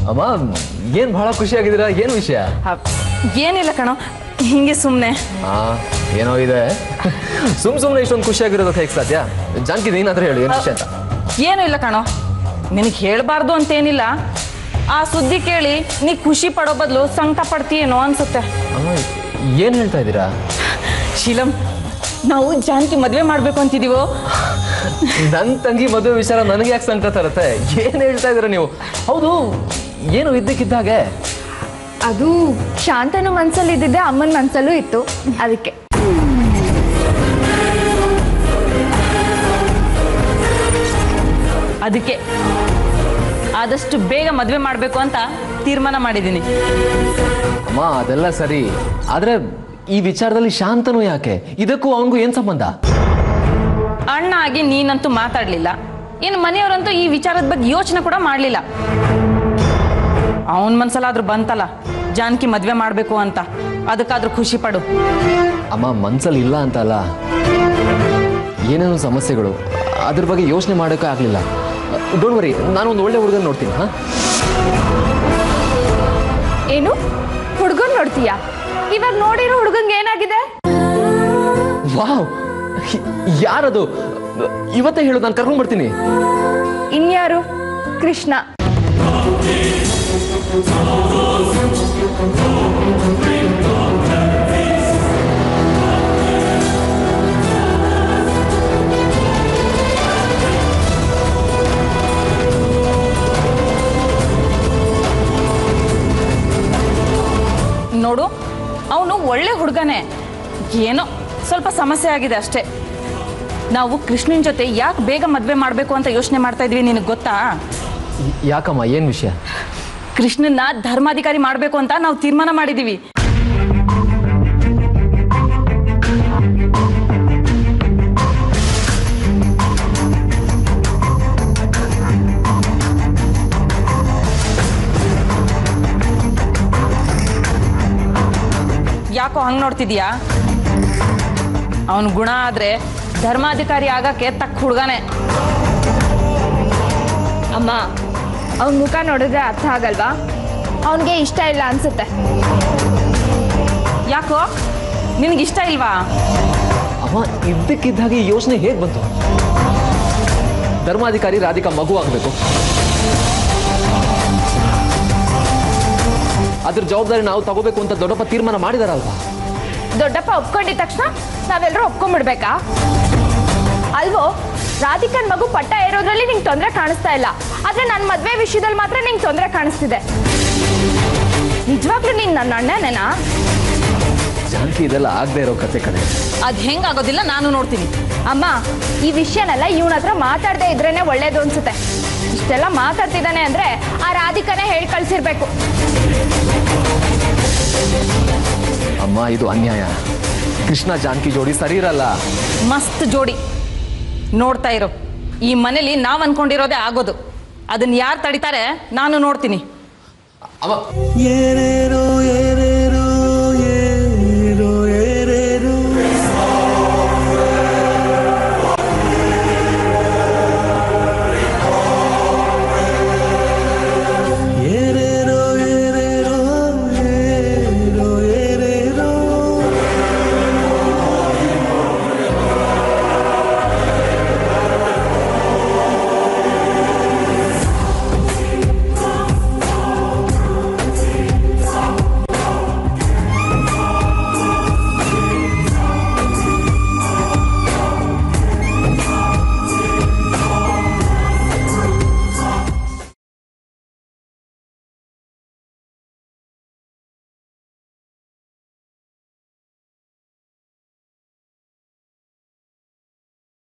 ಅಮ್ಮ ಏನ್ ಬಹಳ ಖುಷಿಯಾಗಿದ್ದೀರಾ ಏನ್ ವಿಷಯ ಅಪ್, ಏನಿಲ್ಲ ಕಣೋ ಹಿಂಗೆ ಸುಮ್ಮನೆ ಹಾ ಏನೋ ಇದೆ ಸುಮ್ ಸುಮ್ನೆ ಇಷ್ಟೊಂದು ಖುಷಿಯಾಗಿರೋದಕ್ಕೆ ಹೇಗೆ ಸಾಧ್ಯ ಜಾನ್ಕಿ ನೀನಾದ್ರೂ ಹೇಳು ಏನ್ ವಿಷಯ ಅಂತ ಏನೂ ಇಲ್ಲ ಕಣೋ ನಿನಗೆ ಹೇಳಬಾರ್ದು ಅಂತೇನಿಲ್ಲ ಆ ಸುದ್ದಿ ಕೇಳಿ ನೀ ಖುಷಿ ಪಡೋ ಬದಲು ಸಂಕಟ ಪಡ್ತೀಯೇನೋ ಅನ್ಸುತ್ತೆ ಅಮ್ಮ ಏನ್ ಹೇಳ್ತಾ ಇದ್ದೀರಾ ಶೀಲಂ ನಾವು ಜಾನಕಿ ಮದುವೆ ಮಾಡಬೇಕು ಅಂತಿದೀವೋ ನನ್ ತಂಗಿ ಮದುವೆ ವಿಚಾರ ನನಗೆ ಯಾಕೆ ಸಂಕಟ ತರುತ್ತೆ ಏನ್ ಹೇಳ್ತಾ ಇದ್ದೀರಾ ನೀವು ಹೌದು ಏನು ಇದ್ದಕ್ಕಿದ್ದಾಗೆ ಅದು ಶಾಂತನು ಮನ್ಸಲ್ಲಿ ಇದ್ದಿದ್ದೆ ಅಮ್ಮನ ಮನ್ಸಲ್ಲೂ ಇತ್ತು ಅದಕ್ಕೆ ಅದಕ್ಕೆ ಆದಷ್ಟು ಬೇಗ ಮದುವೆ ಮಾಡಬೇಕು ಅಂತ ತೀರ್ಮಾನ ಮಾಡಿದ್ದೀನಿ ಅಮ್ಮ ಅದೆಲ್ಲ ಸರಿ ಆದ್ರೆ ಈ ವಿಚಾರದಲ್ಲಿ ಶಾಂತನು ಯಾಕೆ ಇದಕ್ಕೂ ಅವನಿಗೂ ಏನ್ ಸಂಬಂಧ ಅಣ್ಣ ಆಗಿ ನೀನಂತೂ ಮಾತಾಡಲಿಲ್ಲ ಇನ್ನು ಮನೆಯವರಂತೂ ಈ ವಿಚಾರದ ಬಗ್ಗೆ ಯೋಚನೆ ಕೂಡ ಮಾಡಲಿಲ್ಲ ಅವನ ಮನ್ಸಲ್ಲಾದ್ರೂ ಬಂತಲ್ಲ ಜಾನಕಿ ಮದುವೆ ಮಾಡಬೇಕು ಅಂತ ಅದಕ್ಕಾದ್ರೂ ಖುಷಿ ಪಡು ಅಮ್ಮ ಮನ್ಸಲ್ಲಿ ಇಲ್ಲ ಅಂತ ಅಲ್ಲ ಏನೇನೋ ಸಮಸ್ಯೆಗಳು ಅದ್ರ ಬಗ್ಗೆ ಯೋಚನೆ ಮಾಡೋಕೆ ಆಗ್ಲಿಲ್ಲ ಡೋಂಟ್ ವರಿ ನಾನು ಒಂದು ಒಳ್ಳೆ ಹುಡುಗನ ನೋಡ್ತೀನಿ ಹಾ ಏನು ಹುಡ್ಗನ್ ನೋಡ್ತೀಯಾ ಇವಾಗ ನೋಡಿರೋ ಹುಡ್ಗಂಗೆ ಏನಾಗಿದೆ ವಾವ್ ಯಾರದು ಇವತ್ತೇ ಹೇಳು ನಾನು ಕರ್ಕೊಂಡ್ ಬರ್ತೀನಿ ಇನ್ಯಾರು ಕೃಷ್ಣ ನೋಡು ಅವನು ಒಳ್ಳೆ ಹುಡುಗನೇ ಏನೋ ಸ್ವಲ್ಪ ಸಮಸ್ಯೆ ಆಗಿದೆ ಅಷ್ಟೇ ನಾವು ಕೃಷ್ಣನ್ ಜೊತೆ ಯಾಕೆ ಬೇಗ ಮದುವೆ ಮಾಡಬೇಕು ಅಂತ ಯೋಚನೆ ಮಾಡ್ತಾ ಇದ್ವಿ ನಿನಗೆ ಗೊತ್ತಾ ಯಾಕಮ್ಮ ಏನ್ ವಿಷಯ ಕೃಷ್ಣನ್ನ ಧರ್ಮಾಧಿಕಾರಿ ಮಾಡಬೇಕು ಅಂತ ನಾವು ತೀರ್ಮಾನ ಮಾಡಿದ್ದೀವಿ ಯಾಕೋ ಹಂಗೆ ನೋಡ್ತಿದ್ಯಾ ಅವನ ಗುಣ ಆದ್ರೆ ಧರ್ಮಾಧಿಕಾರಿ ಆಗಕ್ಕೆ ತಕ್ಕ ಹುಡುಗನೇ ಅಮ್ಮ ಅವನ ಮುಖ ನೋಡಿದ್ರೆ ಅರ್ಥ ಆಗಲ್ವಾ ಅವನಿಗೆ ಇಷ್ಟ ಇಲ್ಲ ಅನ್ಸುತ್ತೆ ಯಾಕೋ ನಿನಗಿಷ್ಟ ಇಲ್ವಾ ಅಮ್ಮ ಇದ್ದಕ್ಕಿದ್ದಾಗೆ ಈ ಯೋಚನೆ ಹೇಗೆ ಬಂತು ಧರ್ಮಾಧಿಕಾರಿ ರಾಧಿಕಾ ಮಗು ಆಗಬೇಕು ಅದ್ರ ಜವಾಬ್ದಾರಿ ನಾವು ತಗೋಬೇಕು ಅಂತ ದೊಡ್ಡಪ್ಪ ತೀರ್ಮಾನ ಮಾಡಿದಾರಲ್ವಾ ದೊಡ್ಡಪ್ಪ ಒಪ್ಕೊಂಡಿದ ತಕ್ಷಣ ನಾವೆಲ್ಲರೂ ಒಪ್ಕೊಂಡ್ಬಿಡ್ಬೇಕಾ ಅಲ್ವೋ ರಾಧಿಕನ್ ಮಗು ಪಟ್ಟ ಏರೋದ್ರಲ್ಲಿ ನಿಂಗೆ ತೊಂದರೆ ಕಾಣಿಸ್ತಾ ಇಲ್ಲ ಆದ್ರೆ ನನ್ನ ಮದ್ವೆ ವಿಷಯದಲ್ಲಿ ಮಾತ್ರ ನಿಂಗೆ ತೊಂದರೆ ಕಾಣಿಸ್ತಿದೆ ನಿಜವಾಗ್ಲೂ ನೀನ್ ನನ್ನ ಅಣ್ಣನೇನಾ ಜಾನಕಿ ಇದೆಲ್ಲ ಆಗದೆ ಇರೋ ಕತೆ ಕಡೆ ಅದು ಹೆಂಗಾಗೋದಿಲ್ಲ ನಾನು ನೋಡ್ತೀನಿ ಅಮ್ಮ ಈ ವಿಷಯನೆಲ್ಲ ಇವನ ಹತ್ರ ಮಾತಾಡದೆ ಇದ್ರೇನೆ ಒಳ್ಳೇದು ಅನ್ಸುತ್ತೆ ಇಷ್ಟೆಲ್ಲ ಮಾತಾಡ್ತಿದ್ದಾನೆ ಅಂದ್ರೆ ಆ ರಾಧಿಕನೇ ಹೇಳಿ ಕಳ್ಸಿರ್ಬೇಕು ಅಮ್ಮ ಇದು ಅನ್ಯಾಯ ಕೃಷ್ಣ ಜಾನಕಿ ಜೋಡಿ ಸರಿ ಇರಲ್ಲ ಮಸ್ತ್ ಜೋಡಿ ನೋಡ್ತಾ ಇರೋ ಈ ಮನೇಲಿ ನಾವು ಅನ್ಕೊಂಡಿರೋದೇ ಆಗೋದು ಅದನ್ನ ಯಾರು ತಡಿತಾರೆ ನಾನು ನೋಡ್ತೀನಿ ಅಮ್ಮ ಏನೇನೋ ಏನೇನೋ